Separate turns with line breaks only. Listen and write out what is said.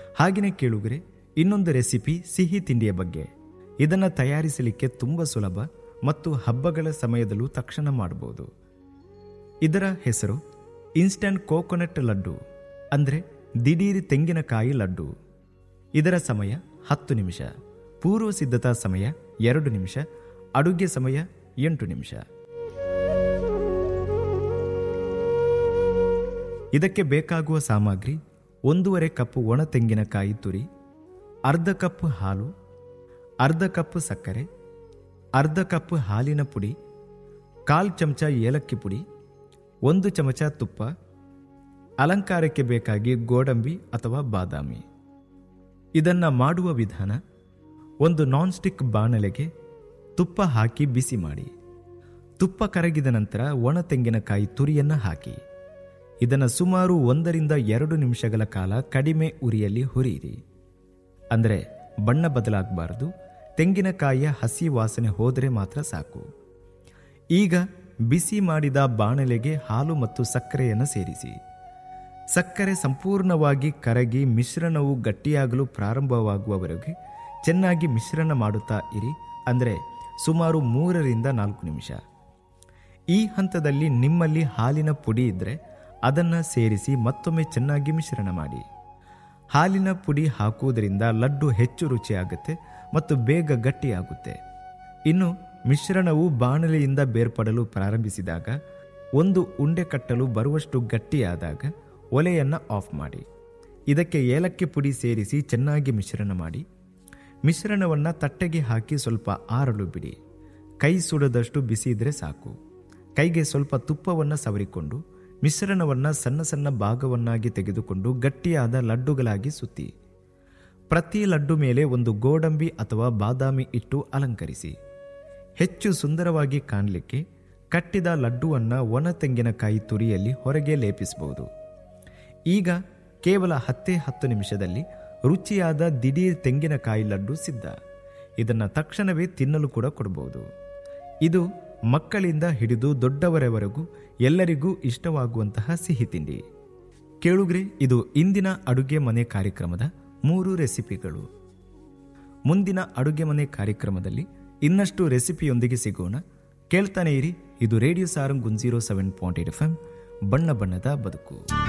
ಹಾಗೆಯೇ ಕೇಳುಗರೆ ಇನ್ನೊಂದು ರೆಸಿಪಿ ಸಿಹಿ ತಿಂಡಿಯ ಬಗ್ಗೆ ಇದನ್ನು ತಯಾರಿಸಲಿಕ್ಕೆ ತುಂಬ ಸುಲಭ ಮತ್ತು ಹಬ್ಬಗಳ ಸಮಯದಲ್ಲೂ ತಕ್ಷಣ ಮಾಡಬಹುದು ಇದರ ಹೆಸರು ಇನ್ಸ್ಟಂಟ್ ಕೋಕೋನಟ್ ಲಡ್ಡು ಅಂದರೆ ದಿಢೀರ್ ತೆಂಗಿನಕಾಯಿ ಲಡ್ಡು ಇದರ ಸಮಯ ಹತ್ತು ನಿಮಿಷ ಪೂರ್ವ ಸಿದ್ಧತಾ ಸಮಯ ಎರಡು ನಿಮಿಷ ಅಡುಗೆ ಸಮಯ ಎಂಟು ನಿಮಿಷ ಇದಕ್ಕೆ ಬೇಕಾಗುವ ಸಾಮಗ್ರಿ ಒಂದೂವರೆ ಕಪ್ ಒಣ ತೆಂಗಿನಕಾಯಿ ತುರಿ ಅರ್ಧ ಕಪ್ ಹಾಲು ಅರ್ಧ ಕಪ್ ಸಕ್ಕರೆ ಅರ್ಧ ಕಪ್ ಹಾಲಿನ ಪುಡಿ ಕಾಲು ಚಮಚ ಏಲಕ್ಕಿ ಪುಡಿ ಒಂದು ಚಮಚ ತುಪ್ಪ ಅಲಂಕಾರಕ್ಕೆ ಬೇಕಾಗಿ ಗೋಡಂಬಿ ಅಥವಾ ಬಾದಾಮಿ ಇದನ್ನು ಮಾಡುವ ವಿಧಾನ ಒಂದು ನಾನ್ ಸ್ಟಿಕ್ ಬಾಣಲೆಗೆ ತುಪ್ಪ ಹಾಕಿ ಬಿಸಿ ಮಾಡಿ ತುಪ್ಪ ಕರಗಿದ ನಂತರ ಒಣ ತೆಂಗಿನಕಾಯಿ ತುರಿಯನ್ನು ಹಾಕಿ ಇದನ್ನು ಸುಮಾರು ಒಂದರಿಂದ ಎರಡು ನಿಮಿಷಗಳ ಕಾಲ ಕಡಿಮೆ ಉರಿಯಲ್ಲಿ ಹುರಿಯಿರಿ ಅಂದರೆ ಬಣ್ಣ ಬದಲಾಗಬಾರದು ತೆಂಗಿನಕಾಯಿಯ ಹಸಿ ವಾಸನೆ ಹೋದರೆ ಮಾತ್ರ ಸಾಕು ಈಗ ಬಿಸಿ ಮಾಡಿದ ಬಾಣಲೆಗೆ ಹಾಲು ಮತ್ತು ಸಕ್ಕರೆಯನ್ನು ಸೇರಿಸಿ ಸಕ್ಕರೆ ಸಂಪೂರ್ಣವಾಗಿ ಕರಗಿ ಮಿಶ್ರಣವು ಗಟ್ಟಿಯಾಗಲು ಪ್ರಾರಂಭವಾಗುವವರೆಗೆ ಚೆನ್ನಾಗಿ ಮಿಶ್ರಣ ಮಾಡುತ್ತಾ ಇರಿ ಅಂದರೆ ಸುಮಾರು ಮೂರರಿಂದ ನಾಲ್ಕು ನಿಮಿಷ ಈ ಹಂತದಲ್ಲಿ ನಿಮ್ಮಲ್ಲಿ ಹಾಲಿನ ಪುಡಿ ಇದ್ದರೆ ಅದನ್ನು ಸೇರಿಸಿ ಮತ್ತೊಮ್ಮೆ ಚೆನ್ನಾಗಿ ಮಿಶ್ರಣ ಮಾಡಿ ಹಾಲಿನ ಪುಡಿ ಹಾಕುವುದರಿಂದ ಲಡ್ಡು ಹೆಚ್ಚು ರುಚಿಯಾಗುತ್ತೆ ಮತ್ತು ಬೇಗ ಗಟ್ಟಿಯಾಗುತ್ತೆ ಇನ್ನು ಮಿಶ್ರಣವು ಬಾಣಲೆಯಿಂದ ಬೇರ್ಪಡಲು ಪ್ರಾರಂಭಿಸಿದಾಗ ಒಂದು ಉಂಡೆ ಕಟ್ಟಲು ಬರುವಷ್ಟು ಗಟ್ಟಿಯಾದಾಗ ಒಲೆಯನ್ನು ಆಫ್ ಮಾಡಿ ಇದಕ್ಕೆ ಏಲಕ್ಕಿ ಪುಡಿ ಸೇರಿಸಿ ಚೆನ್ನಾಗಿ ಮಿಶ್ರಣ ಮಾಡಿ ಮಿಶ್ರಣವನ್ನು ತಟ್ಟೆಗೆ ಹಾಕಿ ಸ್ವಲ್ಪ ಆರಲು ಬಿಡಿ ಕೈ ಸುಡದಷ್ಟು ಬಿಸಿ ಇದ್ರೆ ಸಾಕು ಕೈಗೆ ಸ್ವಲ್ಪ ತುಪ್ಪವನ್ನು ಸವರಿಕೊಂಡು ಮಿಶ್ರಣವನ್ನು ಸಣ್ಣ ಸಣ್ಣ ಭಾಗವನ್ನಾಗಿ ತೆಗೆದುಕೊಂಡು ಗಟ್ಟಿಯಾದ ಲಡ್ಡುಗಳಾಗಿ ಸುತ್ತಿ ಪ್ರತಿ ಲಡ್ಡು ಮೇಲೆ ಒಂದು ಗೋಡಂಬಿ ಅಥವಾ ಬಾದಾಮಿ ಇಟ್ಟು ಅಲಂಕರಿಸಿ ಹೆಚ್ಚು ಸುಂದರವಾಗಿ ಕಾಣಲಿಕ್ಕೆ ಕಟ್ಟಿದ ಲಡ್ಡುವನ್ನು ಒಣ ತೆಂಗಿನಕಾಯಿ ತುರಿಯಲ್ಲಿ ಹೊರಗೆ ಲೇಪಿಸಬಹುದು ಈಗ ಕೇವಲ ಹತ್ತೇ ಹತ್ತು ನಿಮಿಷದಲ್ಲಿ ರುಚಿಯಾದ ದಿಢೀರ್ ತೆಂಗಿನಕಾಯಿ ಲಡ್ಡು ಸಿದ್ಧ ಇದನ್ನು ತಕ್ಷಣವೇ ತಿನ್ನಲು ಕೂಡ ಕೊಡಬಹುದು ಇದು ಮಕ್ಕಳಿಂದ ಹಿಡಿದು ದೊಡ್ಡವರವರೆಗೂ ಎಲ್ಲರಿಗೂ ಇಷ್ಟವಾಗುವಂತಹ ಸಿಹಿ ತಿಂಡಿ ಕೇಳುಗ್ರೆ ಇದು ಇಂದಿನ ಅಡುಗೆ ಮನೆ ಕಾರ್ಯಕ್ರಮದ ಮೂರು ರೆಸಿಪಿಗಳು ಮುಂದಿನ ಅಡುಗೆ ಮನೆ ಕಾರ್ಯಕ್ರಮದಲ್ಲಿ ಇನ್ನಷ್ಟು ರೆಸಿಪಿಯೊಂದಿಗೆ ಸಿಗೋಣ ಕೇಳ್ತಾನೆ ಇರಿ ಇದು ರೇಡಿಯೋ ಸಾರಂಗ್ ಗುಂಜೀರೋ seven point eight F M ಬಣ್ಣ ಬಣ್ಣದ ಬದುಕು